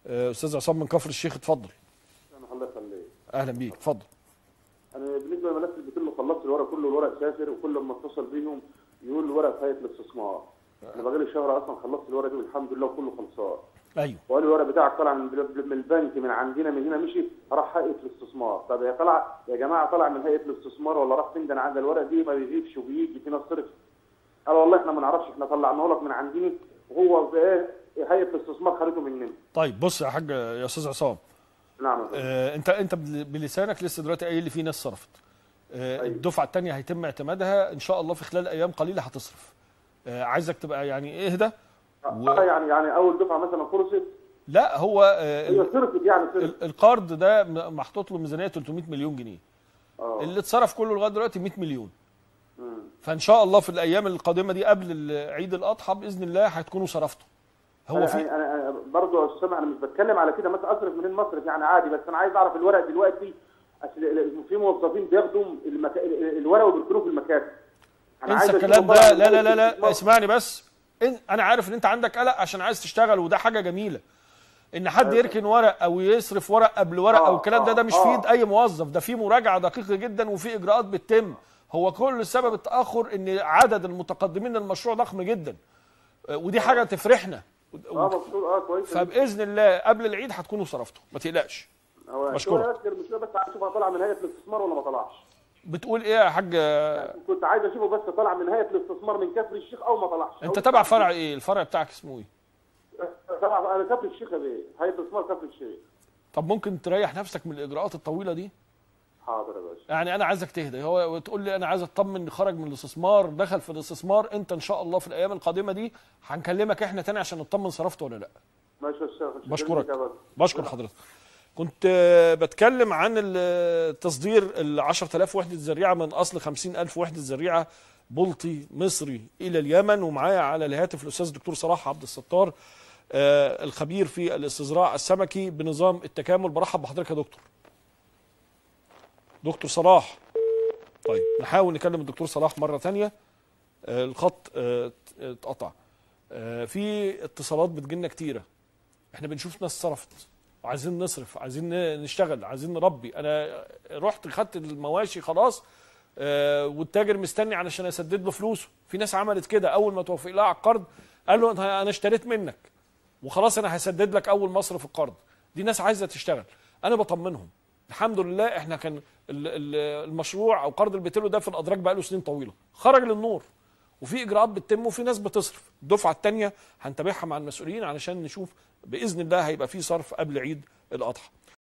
آه، استاذ عصام من كفر الشيخ اتفضل انا الله يخليك اهلا بيك اتفضل انا بالنسبه لملف البترول اللي خلصت الورق كله الورق سافر وكل ما اتصل بيهم يقول الورق في هيئه الاستثمار انا بقالي شهر اصلا خلصت الورق دي والحمد لله وكله خلصان ايوه وقال لي الورق بتاعك طالع من من البنك من عندنا من هنا مشي راح هيئه الاستثمار طب يا طلع يا جماعه طلع من هيئه الاستثمار ولا راح فين ده انا عندي الورق دي ما بيجيبش وبيجي في ناس صرف قال والله احنا ما نعرفش احنا طلعناه لك من عندنا وهو في ايه هيئه الاستثمار خدته مننا طيب بص يا حاج يا استاذ عصام نعم يا فندم. آه انت انت بل- بلسانك لسه دلوقتي قايل لي في ناس صرفت آه أيوة. الدفعه الثانيه هيتم اعتمادها ان شاء الله في خلال ايام قليله هتصرف آه عايزك تبقى يعني اهدى و... اه يعني يعني اول دفعه مثلا خلصت لا هو آه هي ال- صرفت يعني صرفت ال- القرض ده م- محطوط له ميزانيه 300 مليون جنيه اه اللي اتصرف كله لغايه دلوقتي 100 مليون مم. فان شاء الله في الايام القادمه دي قبل ال- عيد الاضحى باذن الله هتكونوا صرفتوا هو انا في انا, أنا برضه يا استاذ انا مش بتكلم على كده مثلا اصرف منين مصرف يعني عادي بس انا عايز اعرف الورق دلوقتي اصل ال- في موظفين بياخدوا المكا... الورق وبيركنوه في المكاتب أنا انسى عايز أشوفه الكلام طالع ده من لا لا هيئة لا لا الاستثمار. اسمعني بس إن انا عارف ان انت عندك قلق عشان عايز تشتغل وده حاجه جميله ان حد يركن ورق او يصرف ورق قبل ورق آه، او الكلام ده آه، ده مش آه. في ايد اي موظف ده في مراجعه دقيقه جدا وفي اجراءات بتتم هو كل سبب التاخر ان عدد المتقدمين للمشروع ضخم جدا آه، ودي حاجه تفرحنا اه مبسوط اه كويس فباذن الله قبل العيد هتكونوا صرفتوا ما تقلقش هو مشكور. هو يذكر مش بس عايز اشوفها طالع من هيئه الاستثمار ولا ما طلعش بتقول ايه يا حاج كنت عايز اشوفه بس طالع من هيئه الاستثمار من كفر الشيخ او ما طلعش انت أو- تبع فرع ايه الفرع بتاعك اسمه ايه طبعا انا كفر الشيخ يا بيه هيئه الاستثمار كفر الشيخ طب ممكن تريح نفسك من الاجراءات الطويله دي حاضر يا باشا يعني انا عايزك تهدى هو وتقول لي انا عايز اطمن خرج من الاستثمار دخل في الاستثمار انت ان شاء الله في الايام القادمه دي هنكلمك احنا تاني عشان نطمن صرفته ولا لا ماشي يا استاذ بشكرك. يا باشا. بشكر حضرتك كنت آه، بتكلم عن التصدير ال 10000 وحده زريعه من اصل 50000 وحده زريعه بلطي مصري الى اليمن ومعايا على الهاتف الاستاذ الدكتور صلاح عبد الستار آه، الخبير في الاستزراع السمكي بنظام التكامل برحب بحضرتك يا دكتور دكتور صلاح طيب نحاول نكلم الدكتور صلاح مره ثانيه الخط آه، اتقطع آه، في اتصالات بتجيلنا كتيره احنا بنشوف ناس صرفت وعايزين نصرف عايزين ن- نشتغل عايزين نربي انا رحت خدت المواشي خلاص آه، والتاجر مستني علشان اسدد له فلوسه في ناس عملت كده اول ما توافق لها على القرض قال له أنا- انا اشتريت منك وخلاص انا هسدد لك اول مصرف القرض دي ناس عايزه تشتغل انا بطمنهم الحمد لله احنا كان ال- ال- المشروع او قرض البتلو ده في الادراج بقى له سنين طويله خرج للنور وفي اجراءات بتتم وفي ناس بتصرف الدفعه الثانيه هنتابعها مع المسؤولين علشان نشوف باذن الله هيبقى في صرف قبل عيد الاضحى